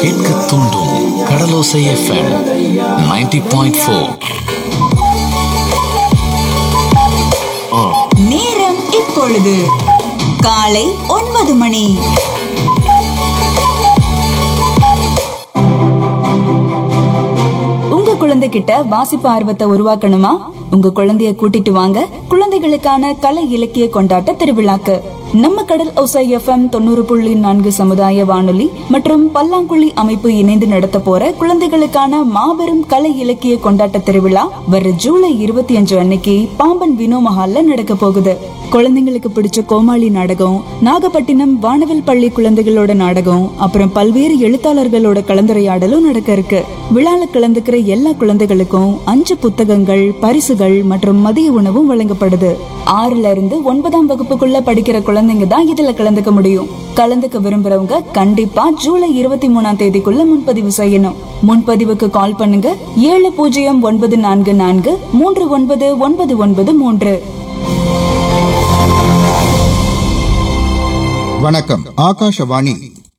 கேட்க தூண்டும் கடலோசை FM 90.4 point four நேரம் இப்பொழுது காலை ஒன்பது மணி உங்க குழந்தைகிட்ட வாசிப்பு ஆர்வத்தை உருவாக்கணுமா உங்க குழந்தைய கூட்டிட்டு வாங்க குழந்தைகளுக்கான கலை இலக்கிய கொண்டாட்ட திருவிழாக்கு நம்ம கடல் ஒசை எஃப்எம் தொண்ணூறு புள்ளி நான்கு சமுதாய வானொலி மற்றும் பல்லாங்குழி அமைப்பு இணைந்து நடத்த போற குழந்தைகளுக்கான மாபெரும் கலை இலக்கிய கொண்டாட்ட திருவிழா வர ஜூலை இருபத்தி அஞ்சு அன்னைக்கு பாம்பன் வினோ மஹால்ல நடக்க போகுது குழந்தைங்களுக்கு பிடிச்ச கோமாளி நாடகம் நாகப்பட்டினம் வானவில் பள்ளி குழந்தைகளோட நாடகம் அப்புறம் பல்வேறு எழுத்தாளர்களோட கலந்துரையாடலும் நடக்க இருக்கு விழால கலந்துக்கிற எல்லா குழந்தைகளுக்கும் அஞ்சு புத்தகங்கள் பரிசுகள் மற்றும் மதிய உணவும் வழங்கப்படுது ஆறுல இருந்து ஒன்பதாம் வகுப்புக்குள்ள படிக்கிற குழந்தைங்க தான் இதுல கலந்துக்க முடியும் கலந்துக்க விரும்புறவங்க கண்டிப்பா ஜூலை இருபத்தி மூணாம் தேதிக்குள்ள முன்பதிவு செய்யணும் முன்பதிவுக்கு கால் பண்ணுங்க ஏழு பூஜ்ஜியம் ஒன்பது நான்கு நான்கு மூன்று ஒன்பது ஒன்பது ஒன்பது மூன்று வணக்கம் ஆகாஷவாணி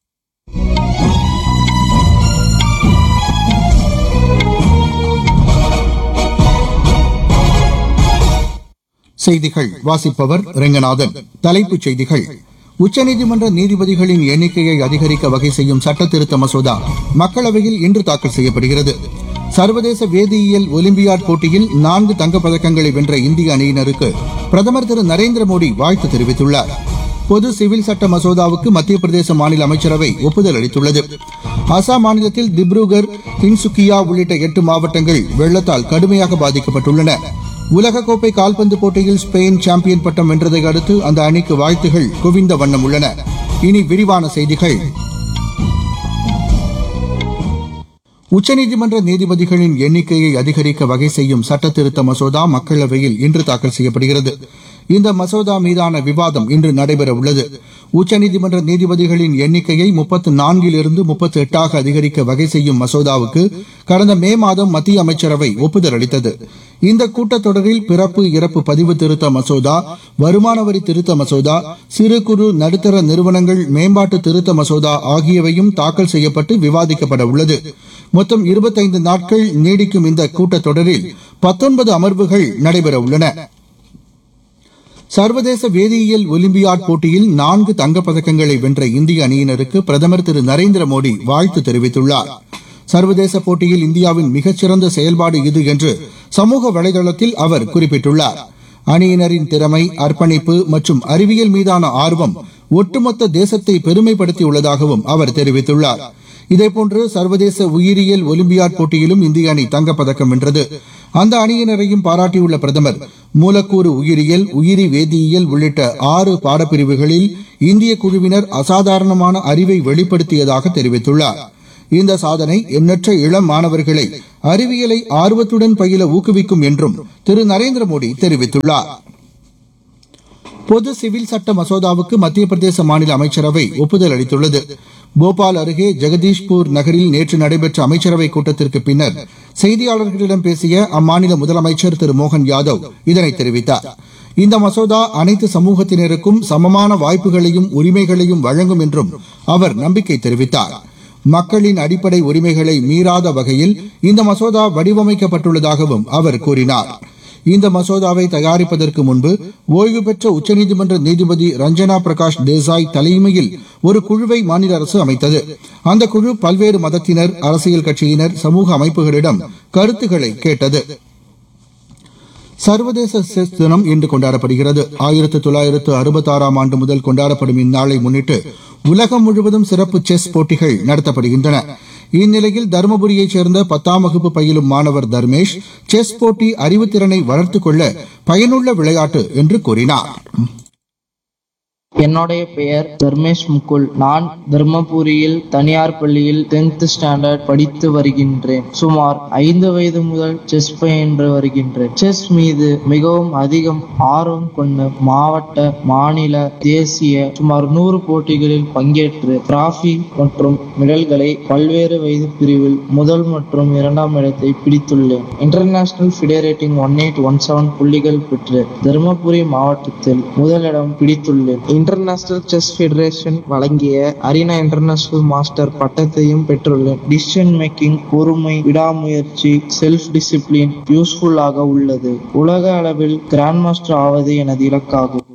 செய்திகள் வாசிப்பவர் ரெங்கநாதன் தலைப்புச் செய்திகள் உச்சநீதிமன்ற நீதிபதிகளின் எண்ணிக்கையை அதிகரிக்க வகை செய்யும் சட்ட திருத்த மசோதா மக்களவையில் இன்று தாக்கல் செய்யப்படுகிறது சர்வதேச வேதியியல் ஒலிம்பியாட் போட்டியில் நான்கு தங்கப் பதக்கங்களை வென்ற இந்திய அணியினருக்கு பிரதமர் திரு நரேந்திர மோடி வாழ்த்து தெரிவித்துள்ளார் பொது சிவில் சட்ட மசோதாவுக்கு மத்திய பிரதேச மாநில அமைச்சரவை ஒப்புதல் அளித்துள்ளது அசாம் மாநிலத்தில் திப்ருகர் தின்சுக்கியா உள்ளிட்ட எட்டு மாவட்டங்கள் வெள்ளத்தால் கடுமையாக பாதிக்கப்பட்டுள்ளன உலகக்கோப்பை கால்பந்து போட்டியில் ஸ்பெயின் சாம்பியன் பட்டம் வென்றதை அடுத்து அந்த அணிக்கு வாழ்த்துகள் குவிந்த வண்ணம் உள்ளன இனி விரிவான செய்திகள் உச்சநீதிமன்ற நீதிபதிகளின் எண்ணிக்கையை அதிகரிக்க வகை செய்யும் சட்ட திருத்த மசோதா மக்களவையில் இன்று தாக்கல் செய்யப்படுகிறது இந்த மசோதா மீதான விவாதம் இன்று நடைபெற உள்ளது உச்சநீதிமன்ற நீதிபதிகளின் எண்ணிக்கையை முப்பத்து நான்கிலிருந்து முப்பத்தி எட்டாக அதிகரிக்க வகை செய்யும் மசோதாவுக்கு கடந்த மே மாதம் மத்திய அமைச்சரவை ஒப்புதல் அளித்தது இந்த கூட்டத்தொடரில் பிறப்பு இறப்பு பதிவு திருத்த மசோதா வருமான வரி திருத்த மசோதா சிறு குறு நடுத்தர நிறுவனங்கள் மேம்பாட்டு திருத்த மசோதா ஆகியவையும் தாக்கல் செய்யப்பட்டு விவாதிக்கப்பட உள்ளது மொத்தம் இருபத்தைந்து நாட்கள் நீடிக்கும் இந்த கூட்டத்தொடரில் பத்தொன்பது அமர்வுகள் நடைபெற உள்ளன சர்வதேச வேதியியல் ஒலிம்பியாட் போட்டியில் நான்கு தங்கப் பதக்கங்களை வென்ற இந்திய அணியினருக்கு பிரதமர் திரு நரேந்திர மோடி வாழ்த்து தெரிவித்துள்ளார் சர்வதேச போட்டியில் இந்தியாவின் மிகச்சிறந்த செயல்பாடு இது என்று சமூக வலைதளத்தில் அவர் குறிப்பிட்டுள்ளார் அணியினரின் திறமை அர்ப்பணிப்பு மற்றும் அறிவியல் மீதான ஆர்வம் ஒட்டுமொத்த தேசத்தை பெருமைப்படுத்தியுள்ளதாகவும் அவர் தெரிவித்துள்ளார் இதேபோன்று சர்வதேச உயிரியல் ஒலிம்பியாட் போட்டியிலும் இந்திய அணி தங்கப்பதக்கம் வென்றது அந்த அணியினரையும் பாராட்டியுள்ள பிரதமர் மூலக்கூறு உயிரியல் உயிரி வேதியியல் உள்ளிட்ட ஆறு பாடப்பிரிவுகளில் இந்திய குழுவினர் அசாதாரணமான அறிவை வெளிப்படுத்தியதாக தெரிவித்துள்ளார் இந்த சாதனை எண்ணற்ற இளம் மாணவர்களை அறிவியலை ஆர்வத்துடன் பயில ஊக்குவிக்கும் என்றும் திரு நரேந்திர மோடி தெரிவித்துள்ளார் பொது சிவில் சட்ட மசோதாவுக்கு மத்திய பிரதேச மாநில அமைச்சரவை ஒப்புதல் அளித்துள்ளது போபால் அருகே ஜெகதீஷ்பூர் நகரில் நேற்று நடைபெற்ற அமைச்சரவை கூட்டத்திற்கு பின்னர் செய்தியாளர்களிடம் பேசிய அம்மாநில முதலமைச்சர் திரு மோகன் யாதவ் இதனை தெரிவித்தார் இந்த மசோதா அனைத்து சமூகத்தினருக்கும் சமமான வாய்ப்புகளையும் உரிமைகளையும் வழங்கும் என்றும் அவர் நம்பிக்கை தெரிவித்தார் மக்களின் அடிப்படை உரிமைகளை மீறாத வகையில் இந்த மசோதா வடிவமைக்கப்பட்டுள்ளதாகவும் அவர் கூறினார் இந்த மசோதாவை தயாரிப்பதற்கு முன்பு ஓய்வு பெற்ற உச்சநீதிமன்ற நீதிபதி ரஞ்சனா பிரகாஷ் தேசாய் தலைமையில் ஒரு குழுவை மாநில அரசு அமைத்தது அந்த குழு பல்வேறு மதத்தினர் அரசியல் கட்சியினர் சமூக அமைப்புகளிடம் கருத்துக்களை கேட்டது சர்வதேச செஸ் தினம் இன்று கொண்டாடப்படுகிறது ஆயிரத்து தொள்ளாயிரத்து அறுபத்தாறாம் ஆண்டு முதல் கொண்டாடப்படும் இந்நாளை முன்னிட்டு உலகம் முழுவதும் சிறப்பு செஸ் போட்டிகள் நடத்தப்படுகின்றன இந்நிலையில் தருமபுரியைச் சேர்ந்த பத்தாம் வகுப்பு பயிலும் மாணவர் தர்மேஷ் செஸ் போட்டி அறிவுத்திறனை வளர்த்துக் கொள்ள பயனுள்ள விளையாட்டு என்று கூறினார் என்னுடைய பெயர் தர்மேஷ் முகுல் நான் தர்மபுரியில் தனியார் பள்ளியில் 10th ஸ்டாண்டர்ட் படித்து வருகின்றேன் சுமார் ஐந்து வயது முதல் செஸ் பயின்று வருகின்றேன் செஸ் மீது மிகவும் அதிகம் ஆர்வம் கொண்ட மாவட்ட மாநில தேசிய சுமார் நூறு போட்டிகளில் பங்கேற்று டிராஃபி மற்றும் மெடல்களை பல்வேறு வயது பிரிவில் முதல் மற்றும் இரண்டாம் இடத்தை பிடித்துள்ளேன் international FIDE rating one eight one seven புள்ளிகள் பெற்று தருமபுரி மாவட்டத்தில் முதலிடம் பிடித்துள்ளேன் இன்டர்நேஷனல் செஸ் ஃபெடரேஷன் வழங்கிய அரினா இன்டர்நேஷனல் மாஸ்டர் பட்டத்தையும் பெற்றுள்ளேன் டிசிஷன் மேக்கிங் பொறுமை விடாமுயற்சி செல்ஃப் டிசிப்ளின் யூஸ்ஃபுல்லாக உள்ளது உலக அளவில் கிராண்ட் மாஸ்டர் ஆவது எனது இலக்காகும்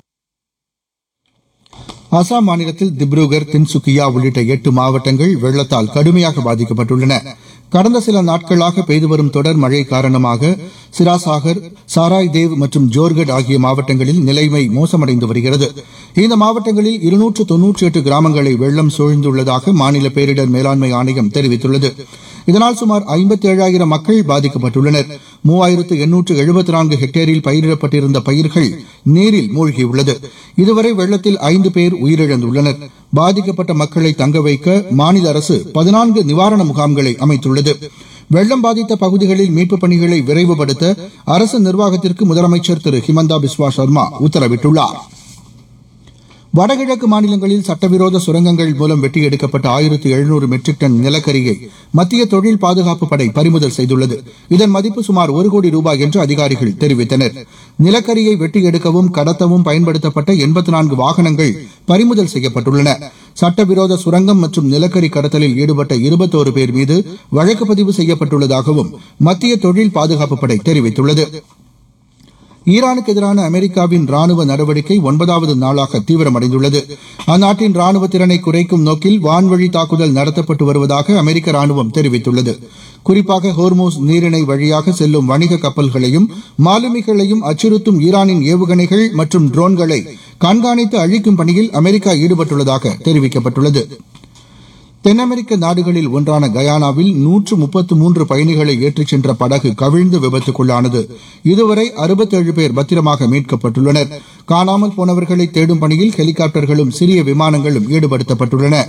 அசாம் மாநிலத்தில் திப்ருகர் தின்சுக்கியா உள்ளிட்ட எட்டு மாவட்டங்கள் வெள்ளத்தால் கடுமையாக பாதிக்கப்பட்டுள்ளன கடந்த சில நாட்களாக பெய்து வரும் தொடர் மழை காரணமாக சிராசாகர் சாராய் தேவ் மற்றும் ஜோர்கட் ஆகிய மாவட்டங்களில் நிலைமை மோசமடைந்து வருகிறது இந்த மாவட்டங்களில் இருநூற்று தொன்னூற்றி எட்டு கிராமங்களை வெள்ளம் சூழ்ந்துள்ளதாக மாநில பேரிடர் மேலாண்மை ஆணையம் தெரிவித்துள்ளது இதனால் சுமார் ஐம்பத்தி ஏழாயிரம் மக்கள் பாதிக்கப்பட்டுள்ளனர் மூவாயிரத்து எண்ணூற்று எழுபத்தி நான்கு ஹெக்டேரில் பயிரிடப்பட்டிருந்த பயிர்கள் நீரில் மூழ்கியுள்ளது இதுவரை வெள்ளத்தில் ஐந்து பேர் உயிரிழந்துள்ளனர் பாதிக்கப்பட்ட மக்களை தங்க வைக்க மாநில அரசு பதினான்கு நிவாரண முகாம்களை அமைத்துள்ளது வெள்ளம் பாதித்த பகுதிகளில் மீட்புப் பணிகளை விரைவுபடுத்த அரசு நிர்வாகத்திற்கு முதலமைச்சர் திரு ஹிமந்தா பிஸ்வா சர்மா உத்தரவிட்டுள்ளார் வடகிழக்கு மாநிலங்களில் சட்டவிரோத சுரங்கங்கள் மூலம் வெட்டி எடுக்கப்பட்ட ஆயிரத்து எழுநூறு மெட்ரிக் டன் நிலக்கரியை மத்திய தொழில் பாதுகாப்பு படை பறிமுதல் செய்துள்ளது இதன் மதிப்பு சுமார் ஒரு கோடி ரூபாய் என்று அதிகாரிகள் தெரிவித்தனர் நிலக்கரியை வெட்டி எடுக்கவும் கடத்தவும் பயன்படுத்தப்பட்ட எண்பத்தி நான்கு வாகனங்கள் பறிமுதல் செய்யப்பட்டுள்ளன சட்டவிரோத சுரங்கம் மற்றும் நிலக்கரி கடத்தலில் ஈடுபட்ட இருபத்தோரு பேர் மீது வழக்கு பதிவு செய்யப்பட்டுள்ளதாகவும் மத்திய தொழில் பாதுகாப்பு படை தெரிவித்துள்ளது ஈரானுக்கு எதிரான அமெரிக்காவின் ராணுவ நடவடிக்கை ஒன்பதாவது நாளாக தீவிரமடைந்துள்ளது அந்நாட்டின் ராணுவ திறனை குறைக்கும் நோக்கில் வான்வழி தாக்குதல் நடத்தப்பட்டு வருவதாக அமெரிக்க ராணுவம் தெரிவித்துள்ளது குறிப்பாக ஹோர்மோஸ் நீரிணை வழியாக செல்லும் வணிக கப்பல்களையும் மாலுமிகளையும் அச்சுறுத்தும் ஈரானின் ஏவுகணைகள் மற்றும் ட்ரோன்களை கண்காணித்து அழிக்கும் பணியில் அமெரிக்கா ஈடுபட்டுள்ளதாக தெரிவிக்கப்பட்டுள்ளது தென் அமெரிக்க நாடுகளில் ஒன்றான கயானாவில் நூற்று முப்பத்து மூன்று பயணிகளை ஏற்றிச் சென்ற படகு கவிழ்ந்து விபத்துக்குள்ளானது இதுவரை அறுபத்தேழு பேர் பத்திரமாக மீட்கப்பட்டுள்ளனர் காணாமல் போனவர்களை தேடும் பணியில் ஹெலிகாப்டர்களும் சிறிய விமானங்களும் ஈடுபடுத்தப்பட்டுள்ளன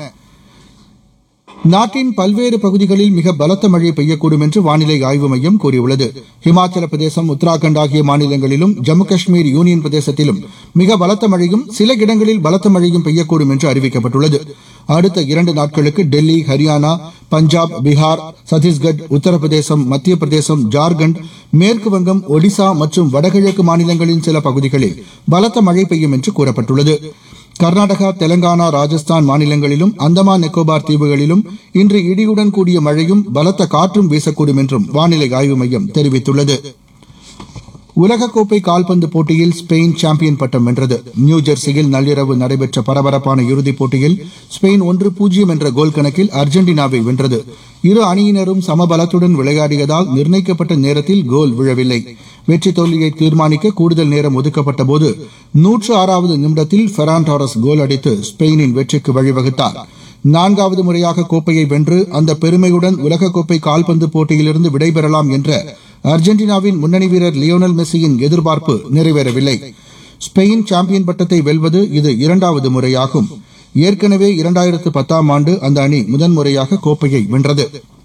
நாட்டின் பல்வேறு பகுதிகளில் மிக பலத்த மழை பெய்யக்கூடும் என்று வானிலை ஆய்வு மையம் கூறியுள்ளது ஹிமாச்சல பிரதேசம் உத்தராகண்ட் ஆகிய மாநிலங்களிலும் ஜம்மு காஷ்மீர் யூனியன் பிரதேசத்திலும் மிக பலத்த மழையும் சில இடங்களில் பலத்த மழையும் பெய்யக்கூடும் என்று அறிவிக்கப்பட்டுள்ளது அடுத்த இரண்டு நாட்களுக்கு டெல்லி ஹரியானா பஞ்சாப் பீகார் சத்தீஸ்கட் உத்தரப்பிரதேசம் மத்திய பிரதேசம் ஜார்க்கண்ட் மேற்கு வங்கம் ஒடிசா மற்றும் வடகிழக்கு மாநிலங்களின் சில பகுதிகளில் பலத்த மழை பெய்யும் என்று கூறப்பட்டுள்ளது கர்நாடகா தெலங்கானா ராஜஸ்தான் மாநிலங்களிலும் அந்தமான் நிக்கோபார் தீவுகளிலும் இன்று இடியுடன் கூடிய மழையும் பலத்த காற்றும் வீசக்கூடும் என்றும் வானிலை ஆய்வு மையம் தெரிவித்துள்ளது உலகக்கோப்பை கால்பந்து போட்டியில் ஸ்பெயின் சாம்பியன் பட்டம் வென்றது நியூ ஜெர்சியில் நள்ளிரவு நடைபெற்ற பரபரப்பான இறுதிப் போட்டியில் ஸ்பெயின் ஒன்று பூஜ்ஜியம் என்ற கோல் கணக்கில் அர்ஜென்டினாவை வென்றது இரு அணியினரும் சமபலத்துடன் விளையாடியதால் நிர்ணயிக்கப்பட்ட நேரத்தில் கோல் விழவில்லை வெற்றி தோல்வியை தீர்மானிக்க கூடுதல் நேரம் ஒதுக்கப்பட்ட போது நூற்று ஆறாவது நிமிடத்தில் ஃபெரான் டாரஸ் கோல் அடித்து ஸ்பெயினின் வெற்றிக்கு வழிவகுத்தார் நான்காவது முறையாக கோப்பையை வென்று அந்த பெருமையுடன் உலகக்கோப்பை கால்பந்து போட்டியிலிருந்து விடைபெறலாம் என்ற அர்ஜென்டினாவின் முன்னணி வீரர் லியோனல் மெஸ்ஸியின் எதிர்பார்ப்பு நிறைவேறவில்லை ஸ்பெயின் சாம்பியன் பட்டத்தை வெல்வது இது இரண்டாவது முறையாகும் ஏற்கனவே இரண்டாயிரத்து பத்தாம் ஆண்டு அந்த அணி முதன்முறையாக கோப்பையை வென்றது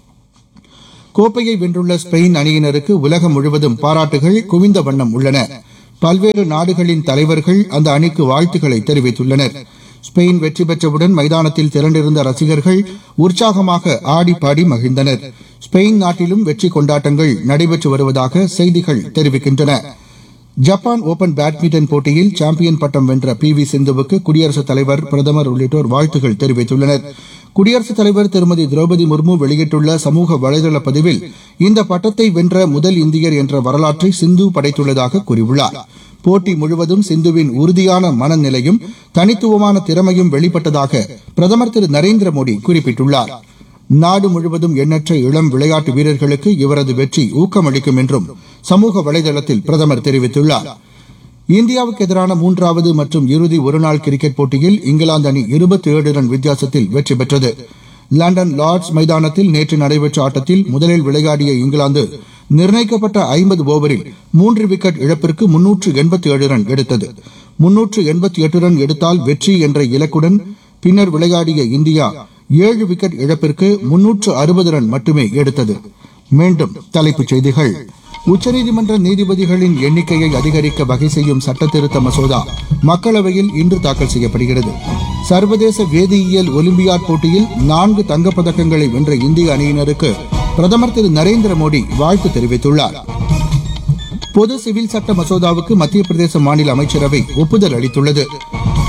கோப்பையை வென்றுள்ள ஸ்பெயின் அணியினருக்கு உலகம் முழுவதும் பாராட்டுகள் குவிந்த வண்ணம் உள்ளன பல்வேறு நாடுகளின் தலைவர்கள் அந்த அணிக்கு வாழ்த்துக்களை தெரிவித்துள்ளனர் ஸ்பெயின் வெற்றி பெற்றவுடன் மைதானத்தில் திரண்டிருந்த ரசிகர்கள் உற்சாகமாக ஆடி பாடி மகிழ்ந்தனர் ஸ்பெயின் நாட்டிலும் வெற்றி கொண்டாட்டங்கள் நடைபெற்று வருவதாக செய்திகள் தெரிவிக்கின்றன ஜப்பான் ஓபன் பேட்மிண்டன் போட்டியில் சாம்பியன் பட்டம் வென்ற பி வி சிந்துவுக்கு குடியரசுத் தலைவர் பிரதமர் உள்ளிட்டோர் வாழ்த்துகள் தெரிவித்துள்ளனர் குடியரசுத் தலைவர் திருமதி திரௌபதி முர்மு வெளியிட்டுள்ள சமூக வலைதள பதிவில் இந்த பட்டத்தை வென்ற முதல் இந்தியர் என்ற வரலாற்றை சிந்து படைத்துள்ளதாக கூறியுள்ளார் போட்டி முழுவதும் சிந்துவின் உறுதியான மனநிலையும் தனித்துவமான திறமையும் வெளிப்பட்டதாக பிரதமர் திரு நரேந்திர மோடி குறிப்பிட்டுள்ளார் நாடு முழுவதும் எண்ணற்ற இளம் விளையாட்டு வீரர்களுக்கு இவரது வெற்றி ஊக்கமளிக்கும் என்றும் சமூக வலைதளத்தில் பிரதமர் தெரிவித்துள்ளார் இந்தியாவுக்கு எதிரான மூன்றாவது மற்றும் இறுதி ஒருநாள் கிரிக்கெட் போட்டியில் இங்கிலாந்து அணி இருபத்தி ஏழு ரன் வித்தியாசத்தில் வெற்றி பெற்றது லண்டன் லார்ட்ஸ் மைதானத்தில் நேற்று நடைபெற்ற ஆட்டத்தில் முதலில் விளையாடிய இங்கிலாந்து நிர்ணயிக்கப்பட்ட ஐம்பது ஓவரில் மூன்று விக்கெட் இழப்பிற்கு முன்னூற்று எண்பத்தி ஏழு ரன் எடுத்தது முன்னூற்று எண்பத்தி எட்டு ரன் எடுத்தால் வெற்றி என்ற இலக்குடன் பின்னர் விளையாடிய இந்தியா ஏழு விக்கெட் இழப்பிற்கு முன்னூற்று அறுபது ரன் மட்டுமே எடுத்தது மீண்டும் தலைப்புச் செய்திகள் உச்சநீதிமன்ற நீதிபதிகளின் எண்ணிக்கையை அதிகரிக்க வகை செய்யும் சட்டத்திருத்த மசோதா மக்களவையில் இன்று தாக்கல் செய்யப்படுகிறது சர்வதேச வேதியியல் ஒலிம்பியாட் போட்டியில் நான்கு தங்கப்பதக்கங்களை வென்ற இந்திய அணியினருக்கு பிரதமர் திரு நரேந்திர மோடி வாழ்த்து தெரிவித்துள்ளார் பொது சிவில் சட்ட மசோதாவுக்கு மத்திய பிரதேச மாநில அமைச்சரவை ஒப்புதல் அளித்துள்ளது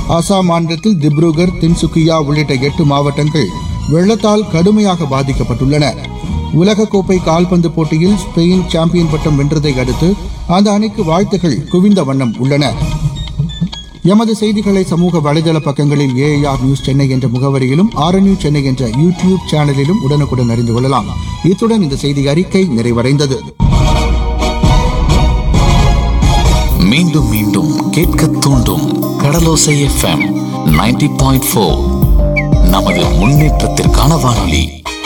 அசாம் மாநிலத்தில் திப்ருகர் தின்சுக்கியா உள்ளிட்ட எட்டு மாவட்டங்கள் வெள்ளத்தால் கடுமையாக பாதிக்கப்பட்டுள்ளன உலகக்கோப்பை கால்பந்து போட்டியில் ஸ்பெயின் சாம்பியன் பட்டம் வென்றதை அடுத்து அந்த அணிக்கு வாழ்த்துகள் குவிந்த வண்ணம் உள்ளன எமது செய்திகளை சமூக வலைதள பக்கங்களில் ஏஐஆர் நியூஸ் சென்னை என்ற முகவரியிலும் ஆர் நியூஸ் சென்னை என்ற யூடியூப் சேனலிலும் உடனுக்குடன் அறிந்து கொள்ளலாம் இத்துடன் இந்த செய்தி அறிக்கை நிறைவடைந்தது மீண்டும் மீண்டும் கேட்க தூண்டும் கடலோசை எஃப்எம் 90.4 பாயிண்ட் ஃபோர் நமது முன்னேற்றத்திற்கான வானொலி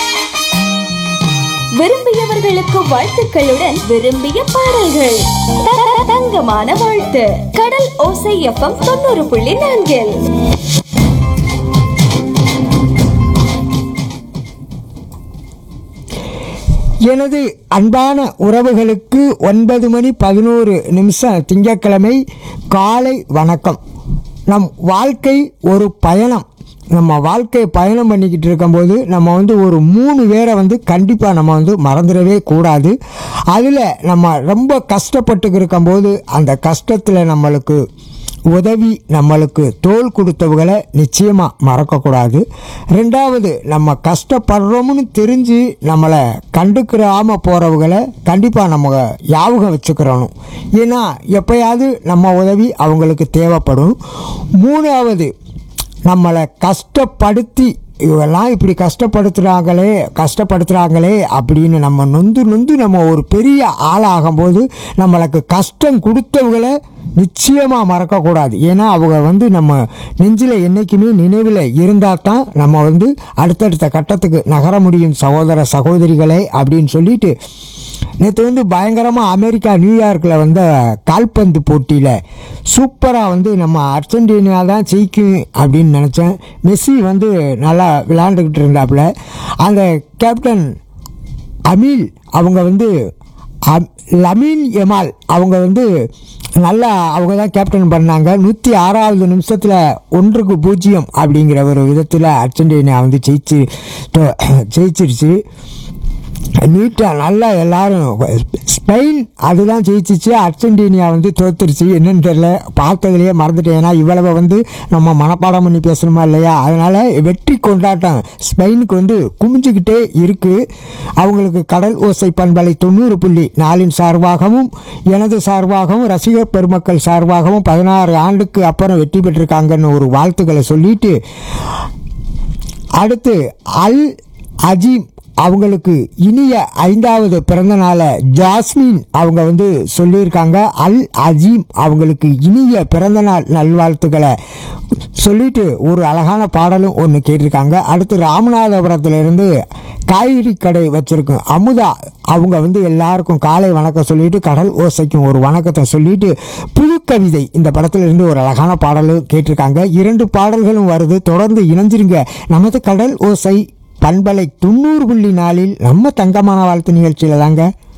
விரும்பியவர்களுக்கு வாழ்த்துக்களுடன் விரும்பிய பாடல்கள் த- தங்கமான வாழ்த்து கடல் ஓசை எஃப்எம் தொண்ணூறு புள்ளி நான்கில் எனது அன்பான உறவுகளுக்கு ஒன்பது மணி பதினோரு நிமிஷம் திங்கட்கிழமை காலை வணக்கம் நம் வாழ்க்கை ஒரு பயணம் நம்ம வாழ்க்கை பயணம் பண்ணிக்கிட்டு இருக்கும்போது நம்ம வந்து ஒரு மூணு பேரை வந்து கண்டிப்பாக நம்ம வந்து மறந்துடவே கூடாது அதில் நம்ம ரொம்ப கஷ்டப்பட்டு இருக்கும்போது அந்த கஷ்டத்தில் நம்மளுக்கு உதவி நம்மளுக்கு தோல் கொடுத்தவங்களை நிச்சயமாக மறக்கக்கூடாது ரெண்டாவது நம்ம கஷ்டப்படுறோம்னு தெரிஞ்சு நம்மளை கண்டுக்கிறாம போகிறவங்களை கண்டிப்பாக நம்ம ஞாபகம் வச்சுக்கிறணும் ஏன்னா எப்பயாவது நம்ம உதவி அவங்களுக்கு தேவைப்படும் மூணாவது நம்மளை கஷ்டப்படுத்தி இவெல்லாம் இப்படி கஷ்டப்படுத்துகிறாங்களே கஷ்டப்படுத்துகிறாங்களே அப்படின்னு நம்ம நொந்து நொந்து நம்ம ஒரு பெரிய ஆளாகும்போது நம்மளுக்கு கஷ்டம் கொடுத்தவங்களை நிச்சயமாக மறக்கக்கூடாது ஏன்னா அவங்க வந்து நம்ம நெஞ்சில் என்றைக்குமே நினைவில் இருந்தால் தான் நம்ம வந்து அடுத்தடுத்த கட்டத்துக்கு நகர முடியும் சகோதர சகோதரிகளே அப்படின்னு சொல்லிட்டு நேற்று வந்து பயங்கரமாக அமெரிக்கா நியூயார்க்கில் வந்த கால்பந்து போட்டியில் சூப்பராக வந்து நம்ம அர்ஜென்டினா தான் ஜெயிக்கும் அப்படின்னு நினச்சேன் மெஸ்ஸி வந்து நல்லா விளையாண்டுக்கிட்டு இருந்தாப்புல அந்த கேப்டன் அமீல் அவங்க வந்து அம்- லமீன் எமால் அவங்க வந்து நல்லா அவங்க தான் கேப்டன் பண்ணாங்க நூற்றி ஆறாவது நிமிஷத்தில் ஒன்றுக்கு பூஜ்ஜியம் அப்படிங்கிற ஒரு விதத்தில் அர்ஜென்டினா வந்து ஜெயிச்சு டோ- ஜெயிச்சிருச்சு நீட்டாக நல்லா எல்லாரும் ஸ்பெயின் அதுதான் ஜெயிச்சிச்சு அர்ஜென்டினா வந்து தோத்துருச்சு என்னன்னு தெரியல பார்த்ததுலேயே மறந்துட்டேன் ஏன்னா இவ்வளவு வந்து நம்ம மனப்பாடம் பண்ணி பேசணுமா இல்லையா அதனால் வெற்றி கொண்டாட்டம் ஸ்பெயினுக்கு வந்து குமிஞ்சுக்கிட்டே இருக்குது அவங்களுக்கு கடல் ஓசை பண்பலை தொண்ணூறு புள்ளி நாலின் சார்பாகவும் எனது சார்பாகவும் ரசிகர் பெருமக்கள் சார்பாகவும் பதினாறு ஆண்டுக்கு அப்புறம் வெற்றி பெற்றிருக்காங்கன்னு ஒரு வாழ்த்துக்களை சொல்லிட்டு அடுத்து அல் அஜீம் அவங்களுக்கு இனிய ஐந்தாவது பிறந்த நாளை ஜாஸ்மின் அவங்க வந்து சொல்லியிருக்காங்க அல் அஜீம் அவங்களுக்கு இனிய பிறந்த நாள் நல்வாழ்த்துக்களை சொல்லிட்டு ஒரு அழகான பாடலும் ஒன்று கேட்டிருக்காங்க அடுத்து ராமநாதபுரத்துலேருந்து காய்கறி கடை வச்சிருக்கோம் அமுதா அவங்க வந்து எல்லாருக்கும் காலை வணக்கம் சொல்லிட்டு கடல் ஓசைக்கும் ஒரு வணக்கத்தை சொல்லிட்டு புது கவிதை இந்த படத்துல இருந்து ஒரு அழகான பாடலும் கேட்டிருக்காங்க இரண்டு பாடல்களும் வருது தொடர்ந்து இணைஞ்சிருங்க நமது கடல் ஓசை பண்பலை தொண்ணூறு புள்ளி நாளில் நம்ம தங்கமான வாழ்த்து நிகழ்ச்சியில் தாங்க